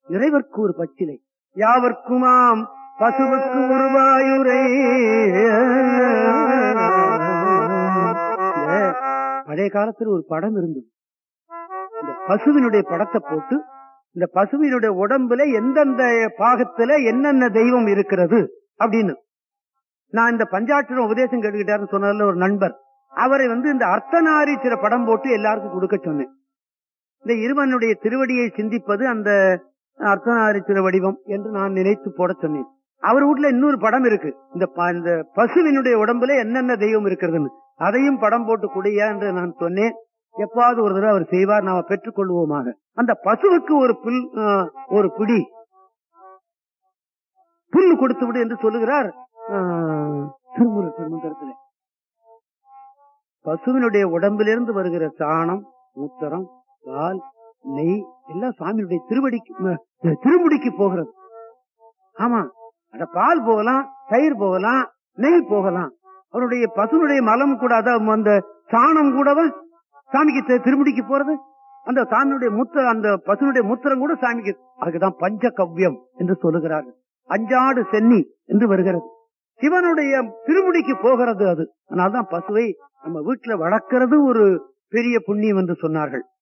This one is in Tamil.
இறைவர்க்கு ஒரு பச்சிலை யாவர்க்குமாம் பசுவுக்கு உருவாயுரை இந்த பழைய காலத்துல ஒரு படம் இருந்தது இந்த பசுவினுடைய படத்தை போட்டு இந்த பசுவினுடைய உடம்புல எந்தெந்த பாகத்துல என்னென்ன தெய்வம் இருக்கிறது அப்படின்னு நான் இந்த பஞ்சாட்சரம் உபதேசம் கேட்டுக்கிட்டாருன்னு சொன்னதுல ஒரு நண்பர் அவரை வந்து இந்த அர்த்தநாரீஸ்வர படம் போட்டு எல்லாருக்கும் கொடுக்க சொன்னேன் இந்த இருவனுடைய திருவடியை சிந்திப்பது அந்த அர்த்தநாரீஸ்வர வடிவம் என்று நான் நினைத்து போட சொன்னேன் அவர் வீட்டுல இன்னொரு படம் இருக்கு இந்த ப- இந்த பசுவினுடைய உடம்புல என்னென்ன தெய்வம் இருக்கிறதுன்னு அதையும் படம் போட்டு குடியா என்று நான் சொன்னேன் எப்பாவது ஒரு தடவை அவர் செய்வார் நாம பெற்றுக் கொள்வோமாக அந்த பசுவுக்கு ஒரு புல் ஆ, ஒரு பிடி புல்லு கொடுத்து விடு என்று சொல்லுகிறார் ஆ, திருமுரு திருமந்திரத்தில் பசுவினுடைய உடம்பிலிருந்து வருகிற சாணம் மூத்திரம் பால் நெய் எல்லாம் சாமியுடைய திருவடிக்கு ம, திருமுடிக்கு போகிறது ஆமா அந்த பால் போகலாம் தயிர் போகலாம் நெய் போகலாம் அவருடைய பசுனுடைய மலம் கூட அதான் அந்த சாணம் கூடவா சாமிக்கு தி- திருமுடிக்கு போறது அந்த சாமியுடைய முத்திர அந்த பசுனுடைய முத்திரம் கூட சாமிக்கு அதுக்குதான் பஞ்ச கவ்யம் என்று சொல்லுகிறார்கள் அஞ்சாடு சென்னி என்று வருகிறது சிவனுடைய திருமுடிக்கு போகிறது அது அதனால்தான் பசுவை நம்ம வீட்டுல வளர்க்கிறது ஒரு பெரிய புண்ணியம் என்று சொன்னார்கள்